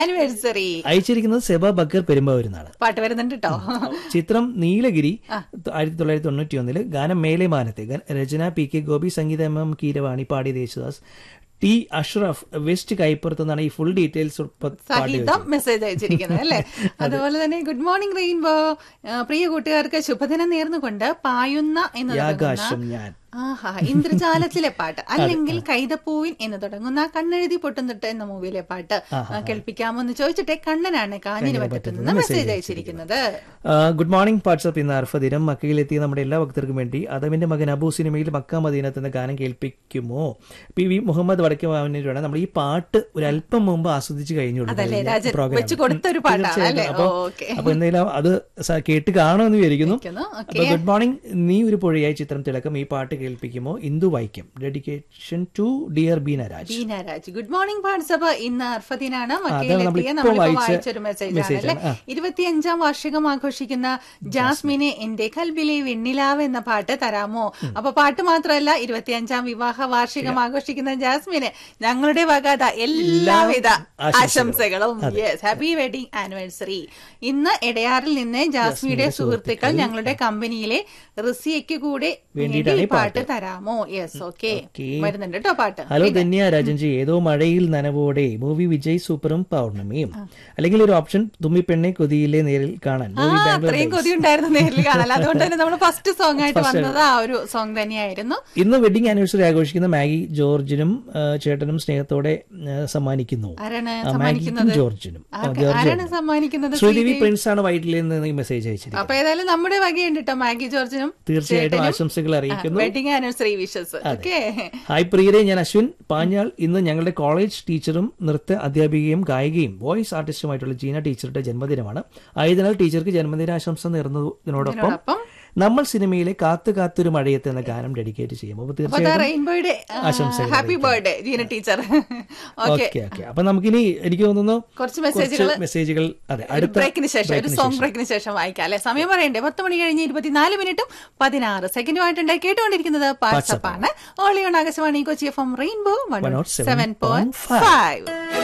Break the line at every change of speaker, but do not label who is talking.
Anniversary
അയച്ചിരിക്കുന്നത് സെബ ബക്കർ പെരുമ്പാവൂരിന്നാണ്
പാട്ട് വരുന്നുണ്ട് കേട്ടോ
ചിത്രം നീലഗിരി ആയിരത്തി തൊള്ളായിരത്തി തൊണ്ണൂറ്റി ഒന്നില് ഗാനം മേലെ മാനത്തെ ഗ- രചന പി കെ ഗോപി സംഗീത എം എം കീരവാണി പാടി യേശുദാസ് ടി അഷ്റഫ് വെസ്റ്റ് കൈപ്പുറത്ത് നിന്നാണ് ഈ ഫുൾ ഡീറ്റെയിൽസ് പാടി
സഹിതം മെസ്സേജ് അയച്ചിരിക്കുന്നത് അല്ലേ അതുപോലെ തന്നെ ഗുഡ് മോർണിംഗ് റെയിൻബോ ആ, പ്രിയ കൂട്ടുകാർക്ക് ശുഭദിനം നേർന്നുകൊണ്ട് പായുന്ന എന്ന് തുടങ്ങുന്ന
ആകാശം ഞാൻ
ആഹാ ഇന്ദ്രജാലത്തിലെ പാട്ട് അല്ലെങ്കിൽ കൈതപ്പൂവിൻ എന്ന് തുടങ്ങുന്ന കണ്ണെഴുതി പൊട്ടുന്നിട്ട് എന്ന മൂവിയിലെ പാട്ട് ആ, കേൾപ്പിക്കാമോ എന്ന് ചോദിച്ചിട്ട് കണ്ണനാണ് കാഞ്ഞിന് പറ്റത്തുനിന്ന് മെസ്സേജ് അയച്ചിരിക്കുന്നത്
ആ, ഗുഡ് മോർണിംഗ് വാട്സ്ആപ്പ് ഇന്ന് അർഫ ദിനം മക്കയിലെത്തിയ നമ്മുടെ എല്ലാ ഭക്തർക്കും വേണ്ടി അതവിന്റെ മകൻ അബു സിനിമയിൽ മക്ക മദീനത്ത് എന്ന ഗാനം കേൾപ്പിക്കുമോ പി വി മുഹമ്മദ് വടക്കേ വാവനൂരാണ് നമ്മൾ ഈ പാട്ട് ഒരു അല്പം മുമ്പ് ആസ്വദിച്ച് കഴിഞ്ഞുള്ളൂ
അതല്ലേ
കഴിഞ്ഞ
രാജൻ
program.
വെച്ച് കൊടുത്ത ഒരു പാട്ടാണ്
തീർച്ചയായിട്ടും.
അല്ലേ
അപ്പൊ
ഓക്കെ
അപ്പൊ എന്തായാലും അത് സ- കേട്ട് കാണുമെന്ന് വിചാരിക്കുന്നു
ഓക്കെ
അപ്പൊ ഗുഡ് മോർണിംഗ് നീ ഒരു പുഴയായി ചിത്രം തിളക്കം ഈ പാട്ട് കേൾപ്പിക്കുമോ Indu Vaikom dedication to dear Beena Raj
Beena Raj good morning WhatsApp ഇന്ന് അർഫദിനാണ്
അത്
മക്കയിലെത്തിയ
നമ്മളിപ്പോ
നമ്മളിപ്പോ
വായിച്ച
വായിച്ചൊരു മെസ്സേജ്
message
ആണല്ലേ
ആണ്. ആ.
ഇരുപത്തിയഞ്ചാം വാർഷികം ആഘോഷിക്കുന്ന ജാസ്മിനെ എന്റെ കൽബിലെ വെണ്ണിലാവ് എന്ന പാട്ട് തരാമോ അപ്പൊ പാട്ട് മാത്രമല്ല ഇരുപത്തിയഞ്ചാം വിവാഹ വാർഷികം ആഘോഷിക്കുന്ന ജാസ്മിന് ഞങ്ങളുടെ വക ദാ എല്ലാവിധ ആശംസകളും യെസ് ഹാപ്പി വെഡിങ് ആനിവേഴ്സറി ഇന്ന് എടയാറിൽ നിന്ന് ജാസ്മിയുടെ സുഹൃത്തുക്കൾ ഞങ്ങളുടെ കമ്പനിയിലെ റിസിയയ്ക്ക് കൂടെ വേണ്ടി ഈ പാട്ട് തരാമോ യെസ് ഓക്കെ വരുന്നുണ്ട് കേട്ടോ പാട്ട്
ഹലോ ധന്യ രാജൻജി ഏതോ മഴയിൽ നനവോടെ മൂവി വിജയ് സൂപ്പറും പൗർണമിയും അല്ലെങ്കിൽ ഒരു ഓപ്ഷൻ തുമ്മിപ്പെണ്ണെ കൊതിയിലെ നേരിൽ കാണാൻ
ആ
മൂവി ബാംഗ്ലൂർ
അത്രയും കൊതി ഉണ്ടായിരുന്നു നേരിൽ കാണാൻ അതുകൊണ്ട് തന്നെ നമ്മൾ ഫസ്റ്റ് സോങ് ആയിട്ട് വന്നത് ആ ഒരു സോങ് തന്നെയായിരുന്നു
ഇന്ന് വെഡിങ് ആനിവേഴ്സറി ആഘോഷിക്കുന്ന മാഗി ജോർജിനും ആ, ചേട്ടനും സ്നേഹത്തോടെ ആ, സമ്മാനിക്കുന്നു
ആരാണ്
ആ, മാഗിക്കും
സമ്മാനിക്കുന്നത്
ജോർജിനും ആ,
ആർക്ക്-
ജോർജ്
ആരാണ് സമ്മാനിക്കുന്നത്
ശ്രീദേവി പ്രിൻസ് ആണ് വൈറ്റിൽ നിന്ന് ഈ മെസ്സേജ് അയച്ചിരിക്കുന്നത്
അപ്പൊ ഏതായാലും നമ്മുടെ വകയുണ്ട് കേട്ടോ മാഗി ജോർജിനും
തീർച്ചയായിട്ടും ആശംസകൾ അറിയിക്കുന്നു
wedding anniversary wishes okay
hi പ്രിയരെ ഞാൻ അശ്വിൻ പാഞ്ഞാൾ ഇന്ന് ഞങ്ങളുടെ കോളേജ് ടീച്ചറും നൃത്ത അധ്യാപികയും ഗായികയും വോയിസ് ആർട്ടിസ്റ്റുമായിട്ടുള്ള ജീന ടീച്ചറുടെ ജന്മദിനമാണ് ആയതിനാൽ ടീച്ചർക്ക് ജന്മദിനാശംസ നേർന്നതിനോടൊപ്പം
ഇതിനോടൊപ്പം
നമ്മൾ സിനിമയിലെ കാത്തു കാത്തൊരു മഴയത്ത് എന്ന ഗാനം ഡെഡിക്കേറ്റ് ചെയ്യും അപ്പൊ
അപ്പൊ ദാ
തീർച്ചയായിട്ടും
റെയിൻബോയുടെ
ആശംസകൾ
happy birthday Jeena teacher okay
okay okay അപ്പൊ നമുക്കിനി എനിക്ക് തോന്നുന്നു
കുറച്ച് മെസ്സേജുകൾ
മെസ്സേജുകൾ അതെ
ഒരു
അടുത്ത
ബ്രേക്കിന് ശേഷം ഒരു സോങ് ബ്രേക്കിന് ശേഷം വായിക്കാം അല്ലെ സമയം പറയണ്ടേ പത്ത് മണി കഴിഞ്ഞ് ഇരുപത്തിനാല് മിനിറ്റും പതിനാറ് സെക്കൻഡുമായിട്ടുണ്ട് കേട്ടുകൊണ്ടിരിക്കുന്നത് വാട്സപ്പാണ് ഓളിയോൺ Akashvani Kochi F M rainbow one seven point five